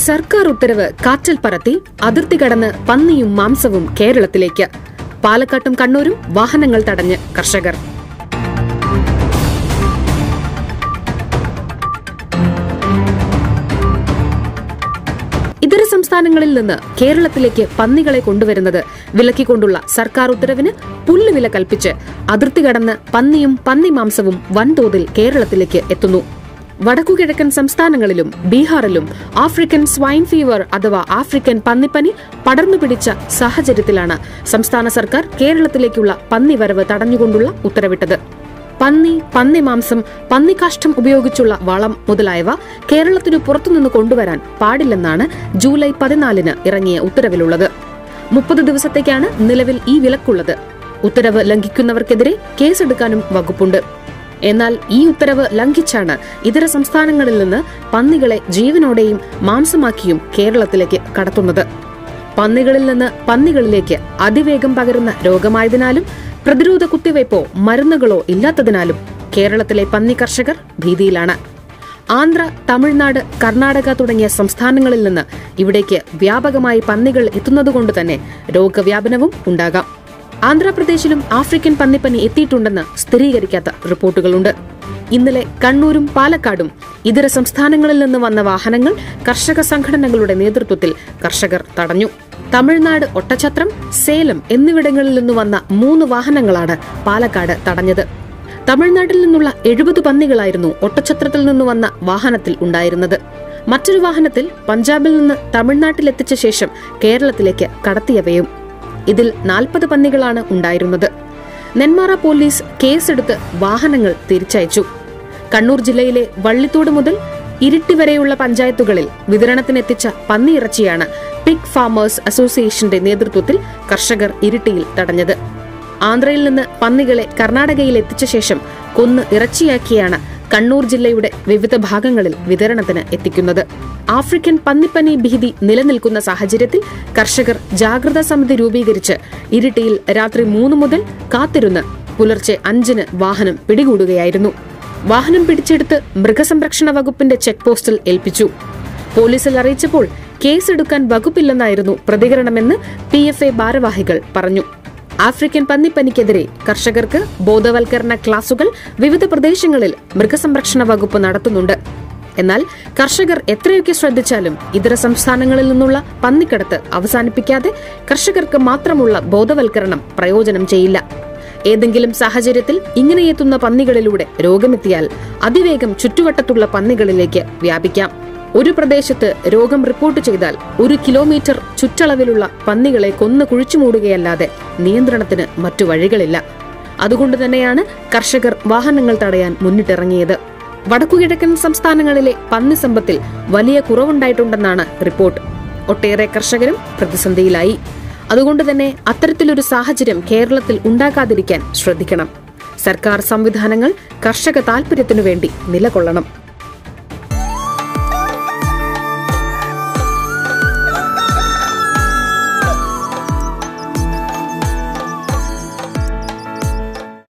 സർക്കാർ ഉത്തരവ് കാറ്റിൽ പറത്തി അതിർത്തി കടന്ന് പന്നിയും മാംസവും കേരളത്തിലേക്ക് പാലക്കാട്ടും കണ്ണൂരും വാഹനങ്ങൾ തടഞ്ഞ് കർഷകർ ഇതര സംസ്ഥാനങ്ങളിൽ നിന്ന് കേരളത്തിലേക്ക് പന്നികളെ കൊണ്ടുവരുന്നത് വിലക്കിക്കൊണ്ടുള്ള സർക്കാർ ഉത്തരവിന് പുല്ലുവില കൽപ്പിച്ച് അതിർത്തി കടന്ന് പന്നിയും പന്നി മാംസവും വൻതോതിൽ കേരളത്തിലേക്ക് എത്തുന്നു വടക്കുകിഴക്കൻ സംസ്ഥാനങ്ങളിലും ബീഹാറിലും ആഫ്രിക്കൻ സ്വൈൻ ഫീവർ അഥവാ ആഫ്രിക്കൻ പന്നിപ്പനി പടർന്നു പിടിച്ച സാഹചര്യത്തിലാണ് സംസ്ഥാന സർക്കാർ കേരളത്തിലേക്കുള്ള പന്നിവരവ് തടഞ്ഞുകൊണ്ടുള്ള ഉത്തരവിട്ടത് പന്നി പന്നിമാംസം പന്നിക്കാഷ്ടം ഉപയോഗിച്ചുള്ള വളം മുതലായവ കേരളത്തിനു പുറത്തുനിന്ന് കൊണ്ടുവരാൻ പാടില്ലെന്നാണ് ജൂലൈ പതിനാലിന് ഇറങ്ങിയ ഉത്തരവിലുള്ളത് മുപ്പത് ദിവസത്തേക്കാണ് നിലവിൽ ഈ വിലക്കുള്ളത് ഉത്തരവ് ലംഘിക്കുന്നവർക്കെതിരെ കേസെടുക്കാനും വകുപ്പുണ്ട് എന്നാൽ ഈ ഉത്തരവ് ലംഘിച്ചാണ് ഇതര സംസ്ഥാനങ്ങളിൽ നിന്ന് പന്നികളെ ജീവനോടെയും മാംസമാക്കിയും കേരളത്തിലേക്ക് കടത്തുന്നത് പന്നികളിൽ നിന്ന് പന്നികളിലേക്ക് അതിവേഗം പകരുന്ന രോഗമായതിനാലും പ്രതിരോധ കുത്തിവയ്പോ മരുന്നുകളോ ഇല്ലാത്തതിനാലും കേരളത്തിലെ പന്നി കർഷകർ ഭീതിയിലാണ് ആന്ധ്ര തമിഴ്നാട് കർണാടക തുടങ്ങിയ സംസ്ഥാനങ്ങളിൽ നിന്ന് ഇവിടേക്ക് വ്യാപകമായി പന്നികൾ എത്തുന്നതുകൊണ്ട് തന്നെ രോഗവ്യാപനവും ഉണ്ടാകാം ആന്ധ്രാപ്രദേശിലും ആഫ്രിക്കൻ പന്നിപ്പനി എത്തിയിട്ടുണ്ടെന്ന് സ്ഥിരീകരിക്കാത്ത റിപ്പോർട്ടുകളുണ്ട് ഇന്നലെ കണ്ണൂരും പാലക്കാടും ഇതര സംസ്ഥാനങ്ങളിൽ നിന്ന് വന്ന വാഹനങ്ങൾ കർഷക സംഘടനകളുടെ നേതൃത്വത്തിൽ കർഷകർ തടഞ്ഞു തമിഴ്നാട് ഒട്ടച്ചത്രം സേലം എന്നിവിടങ്ങളിൽ നിന്ന് വന്ന മൂന്ന് വാഹനങ്ങളാണ് പാലക്കാട് തടഞ്ഞത് തമിഴ്നാട്ടിൽ നിന്നുള്ള എഴുപത് പന്നികളായിരുന്നു ഒട്ടച്ചത്രത്തിൽ നിന്ന് വന്ന വാഹനത്തിൽ ഉണ്ടായിരുന്നത് മറ്റൊരു വാഹനത്തിൽ പഞ്ചാബിൽ നിന്ന് തമിഴ്നാട്ടിലെത്തിച്ച ശേഷം കേരളത്തിലേക്ക് കടത്തിയവയും ഇതിൽ നാൽപ്പത് പന്നികളാണ് ഉണ്ടായിരുന്നത് നെന്മാറ പോലീസ് കേസെടുത്ത് വാഹനങ്ങൾ തിരിച്ചയച്ചു കണ്ണൂർ ജില്ലയിലെ വള്ളിത്തോട് മുതൽ ഇരിട്ടി വരെയുള്ള പഞ്ചായത്തുകളിൽ വിതരണത്തിനെത്തിച്ച പന്നിയിറച്ചിയാണ് പിഗ് ഫാമേഴ്സ് അസോസിയേഷന്റെ നേതൃത്വത്തിൽ കർഷകർ ഇരിട്ടിയിൽ തടഞ്ഞത് ആന്ധ്രയിൽ നിന്ന് പന്നികളെ കർണാടകയിൽ എത്തിച്ച ശേഷം കൊന്ന് ഇറച്ചിയാക്കിയാണ് കണ്ണൂർ ജില്ലയുടെ വിവിധ ഭാഗങ്ങളിൽ വിതരണത്തിന് എത്തിക്കുന്നത് ആഫ്രിക്കൻ പന്നിപ്പനി ഭീതി നിലനിൽക്കുന്ന സാഹചര്യത്തിൽ കർഷകർ ജാഗ്രതാ സമിതി രൂപീകരിച്ച് ഇരിട്ടിയിൽ രാത്രി മൂന്ന് മുതൽ കാത്തിരുന്ന് പുലർച്ചെ അഞ്ചിന് വാഹനം പിടികൂടുകയായിരുന്നു വാഹനം പിടിച്ചെടുത്ത് മൃഗസംരക്ഷണ വകുപ്പിന്റെ ചെക്ക് പോസ്റ്റിൽ ഏൽപ്പിച്ചു പോലീസിൽ അറിയിച്ചപ്പോൾ കേസെടുക്കാൻ വകുപ്പില്ലെന്നായിരുന്നു പ്രതികരണമെന്ന് പി എഫ് എ ഭാരവാഹികൾ പറഞ്ഞു ആഫ്രിക്കൻ പന്നിപ്പനിക്കെതിരെ കർഷകർക്ക് ബോധവൽക്കരണ ക്ലാസുകൾ വിവിധ പ്രദേശങ്ങളിൽ മൃഗസംരക്ഷണ വകുപ്പ് നടത്തുന്നുണ്ട് എന്നാൽ കർഷകർ എത്രയൊക്കെ ശ്രദ്ധിച്ചാലും ഇതര സംസ്ഥാനങ്ങളിൽ നിന്നുള്ള പന്നിക്കടത്ത് അവസാനിപ്പിക്കാതെ കർഷകർക്ക് മാത്രമുള്ള ബോധവൽക്കരണം പ്രയോജനം ചെയ്യില്ല ഏതെങ്കിലും സാഹചര്യത്തിൽ ഇങ്ങനെയെത്തുന്ന പന്നികളിലൂടെ രോഗമെത്തിയാൽ അതിവേഗം ചുറ്റുവട്ടത്തുള്ള പന്നികളിലേക്ക് വ്യാപിക്കാം ഒരു പ്രദേശത്ത് രോഗം റിപ്പോർട്ട് ചെയ്താൽ ഒരു കിലോമീറ്റർ ചുറ്റളവിലുള്ള പന്നികളെ കൊന്നു കുഴിച്ചുമൂടുകയല്ലാതെ നിയന്ത്രണത്തിന് മറ്റു വഴികളില്ല അതുകൊണ്ട് തന്നെയാണ് കർഷകർ വാഹനങ്ങൾ തടയാൻ മുന്നിട്ടിറങ്ങിയത് വടക്കുകിഴക്കൻ സംസ്ഥാനങ്ങളിലെ പന്നി സമ്പത്തിൽ വലിയ കുറവുണ്ടായിട്ടുണ്ടെന്നാണ് റിപ്പോർട്ട് ഒട്ടേറെ കർഷകരും പ്രതിസന്ധിയിലായി അതുകൊണ്ട് തന്നെ അത്തരത്തിലൊരു സാഹചര്യം കേരളത്തിൽ ഉണ്ടാകാതിരിക്കാൻ ശ്രദ്ധിക്കണം സർക്കാർ സംവിധാനങ്ങൾ കർഷക താൽപര്യത്തിനു വേണ്ടി നിലകൊള്ളണം